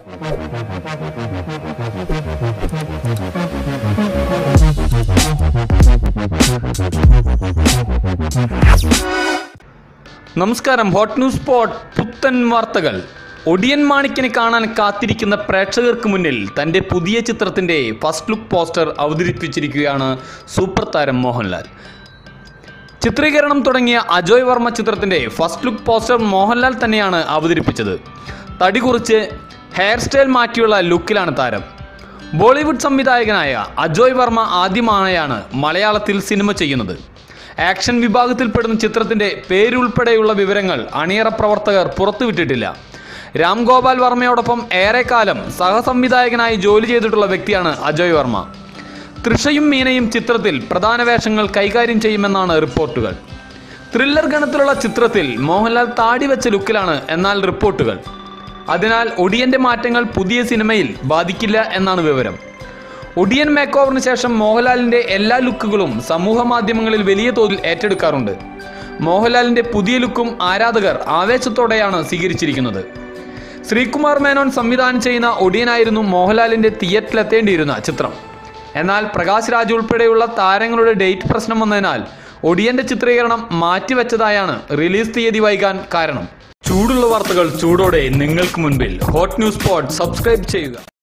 നമസ്കാരം hot news spot പുത്തൻ വാർത്തകൾ ഒടിയൻ മാണിക്കനെ കാണാൻ കാത്തിരിക്കുന്ന പ്രേക്ഷകർക്ക് മുന്നിൽ തൻ്റെ പുതിയ ചിത്രത്തിൻ്റെ ഫസ്റ്റ് ലുക്ക് പോസ്റ്റർ അവതരിപ്പിച്ചിരിക്കുകയാണ് സൂപ്പർ താരം മോഹൻലാൽ ചിത്രീകരണം തുടങ്ങിയ അജോയ് വർമ്മ ചിത്രത്തിൻ്റെ ഫസ്റ്റ് ലുക്ക് പോസ്റ്റർ മോഹൻലാൽ തന്നെയാണ് അവതരിപ്പിച്ചത് തടി കുറിച്ച് ഹെയർ സ്റ്റൈൽ മാറ്റിയുള്ള ലുക്കിലാണ് താരം ബോളിവുഡ് സംവിധായകനായ അജോയ് വർമ്മ ആദ്യമായാണ് മലയാളത്തിൽ സിനിമ ചെയ്യുന്നത് ആക്ഷൻ വിഭാഗത്തിൽപ്പെടുന്ന ചിത്രത്തിൻ്റെ പേരുൾപ്പെടെയുള്ള വിവരങ്ങൾ അണിയറ പ്രവർത്തകർ പുറത്തുവിട്ടിട്ടില്ല രാം ഗോപാൽ വർമ്മയോടൊപ്പം ഏറെക്കാലം സഹസംവിധായകനായി ജോലി ചെയ്തിട്ടുള്ള വ്യക്തിയാണ് അജോയ് വർമ്മ തൃഷയും മീനയും ചിത്രത്തിൽ പ്രധാന വേഷങ്ങൾ കൈകാര്യം ചെയ്യുമെന്നാണ് റിപ്പോർട്ടുകൾ ത്രില്ലർ ഗണത്തിലുള്ള ചിത്രത്തിൽ മോഹൻലാൽ താടി വെച്ച ലുക്കിലാണ് എന്നാൽ റിപ്പോർട്ടുകൾ അതിനാൽ ഒടിയന്റെ മാറ്റങ്ങൾ പുതിയ സിനിമയിൽ ബാധിക്കില്ല എന്നാണ് വിവരം ഒടിയൻ മേക്ക് ഓവറിന് ശേഷം മോഹൻലാലിന്റെ എല്ലാ ലുക്കുകളും സമൂഹ മാധ്യമങ്ങളിൽ വലിയ തോതിൽ ഏറ്റെടുക്കാറുണ്ട് മോഹൻലാലിന്റെ പുതിയ ലുക്കും ആരാധകർ ആവേശത്തോടെയാണ് സ്വീകരിച്ചിരിക്കുന്നത് ശ്രീകുമാർ മേനോൻ സംവിധാനം ചെയ്യുന്ന ഒടിയനായിരുന്നു മോഹൻലാലിന്റെ തിയേറ്ററിലെത്തേണ്ടിയിരുന്ന ചിത്രം എന്നാൽ പ്രകാശ് രാജ് ഉൾപ്പെടെയുള്ള താരങ്ങളുടെ ഡേറ്റ് പ്രശ്നം വന്നതിനാൽ ഒടിയന്റെ ചിത്രീകരണം മാറ്റിവെച്ചതായാണ് റിലീസ് തീയതി വൈകാൻ കാരണം ചൂടുള്ള വാർത്തകൾ ചൂടോടെ നിങ്ങൾക്ക് മുൻപിൽ ഹോട്ട് ന്യൂസ് സ്പോട്ട് സബ്സ്ക്രൈബ് ചെയ്യുക